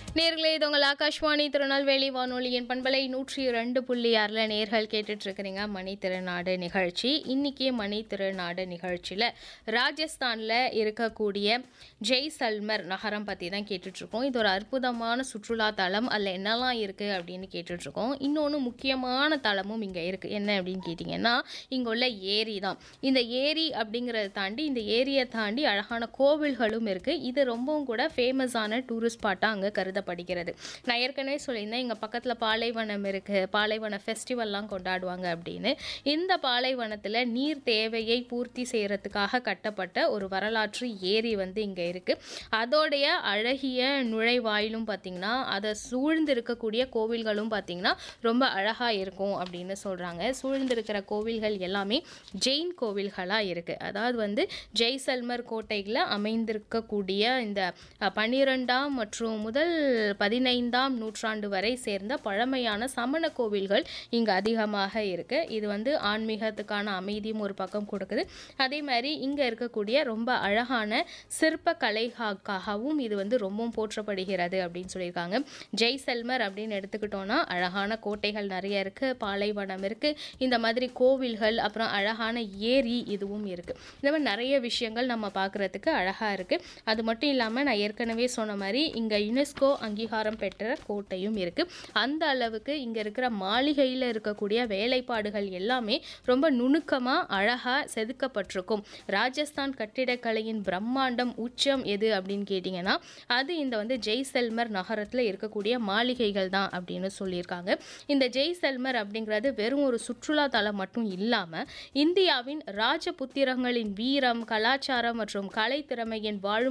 நேர்களே இது உங்கள் ஆகாஷ்வாணி திருநெல்வேலி வானொலியின் பண்பலை நூற்றி ரெண்டு புள்ளி ஆறில் நேர்கள் கேட்டுட்டு இருக்கிறீங்க மணி திருநாடு நிகழ்ச்சி இன்னைக்கு மணி திருநாடு நிகழ்ச்சியில் ராஜஸ்தானில் இருக்கக்கூடிய ஜெய்சல்மர் நகரம் பற்றி தான் கேட்டுட்ருக்கோம் இது ஒரு அற்புதமான சுற்றுலா தலம் அதில் என்னெல்லாம் இருக்குது அப்படின்னு கேட்டுட்ருக்கோம் இன்னொன்று முக்கியமான தலமும் இங்கே இருக்குது என்ன அப்படின்னு கேட்டிங்கன்னா இங்கே உள்ள ஏரி தான் இந்த ஏரி அப்படிங்கிறத தாண்டி இந்த ஏரியை தாண்டி அழகான கோவில்களும் இருக்குது இது ரொம்பவும் கூட ஃபேமஸான டூரிஸ்ட் ஸ்பாட்டாக அங்கே கருதப்படுகிறது நான் ஏற்கனவே சொல்லியிருந்தேன் இங்கே பக்கத்தில் பாலைவனம் இருக்குது பாலைவன ஃபெஸ்டிவல்லாம் கொண்டாடுவாங்க அப்படின்னு இந்த பாலைவனத்தில் நீர் தேவையை பூர்த்தி செய்கிறதுக்காக கட்டப்பட்ட ஒரு வரலாற்று ஏரி வந்து இங்கே இருக்குது அதோடைய அழகிய நுழைவாயிலும் பார்த்திங்கன்னா அதை சூழ்ந்து இருக்கக்கூடிய கோவில்களும் பார்த்திங்கன்னா ரொம்ப அழகாக இருக்கும் அப்படின்னு சொல்கிறாங்க சூழ்ந்திருக்கிற கோவில்கள் எல்லாமே ஜெயின் கோவில்களாக இருக்குது அதாவது வந்து ஜெய்சல்மர் கோட்டையில் அமைந்திருக்கக்கூடிய இந்த அஹ், பன்னிரெண்டாம் மற்றும் முதல் பதினைந்தாம் நூற்றாண்டு வரை சேர்ந்த பழமையான சமண கோவில்கள் இங்கே அதிகமாக இருக்குது இது வந்து ஆன்மீகத்துக்கான அமைதியும் ஒரு பக்கம் கொடுக்குது அதே மாதிரி இங்கே இருக்கக்கூடிய ரொம்ப அழகான சிற்ப கலைக்காகவும் இது வந்து ரொம்பவும் போற்றப்படுகிறது அப்படின்னு சொல்லியிருக்காங்க ஜெய்சல்மர் அப்படின்னு எடுத்துக்கிட்டோன்னா அழகான கோட்டைகள் நிறைய இருக்குது பாலைவனம் இருக்குது இந்த மாதிரி கோவில்கள் அப்புறம் அழகான ஏரி இதுவும் இருக்குது இந்த மாதிரி நிறைய விஷயங்கள் நம்ம பார்க்குறதுக்கு அழகாக இருக்குது அது மட்டும் இல்லாமல் நான் ஏற்கனவே சொன்ன மாதிரி இங்கே யுனெஸ்கோ அங்கீகாரம் பெற்ற கோட்டையும் இருக்குது அந்த அளவுக்கு இங்கே இருக்கிற மாளிகையில் இருக்கக்கூடிய வேலைப்பாடுகள் எல்லாமே ரொம்ப நுணுக்கமாக அழகாக செதுக்கப்பட்டிருக்கும் ராஜஸ்தான் கட்டிடக்கலையின் பிரம்மாண்டம் உச்சம் எது அப்படின்னு கேட்டிங்கன்னா அது இந்த வந்து ஜெய்சல்மர் நகரத்தில் இருக்கக்கூடிய மாளிகைகள் தான் அப்படின்னு சொல்லியிருக்காங்க இந்த ஜெய்சல்மர் அப்படிங்கிறது வெறும் ஒரு சுற்றுலா தலம் மட்டும் இல்லாமல் இந்தியாவின் ராஜபுத்திரங்களின் வீரம் கலாச்சாரம் மற்றும் கலை திறமையின் வாழும்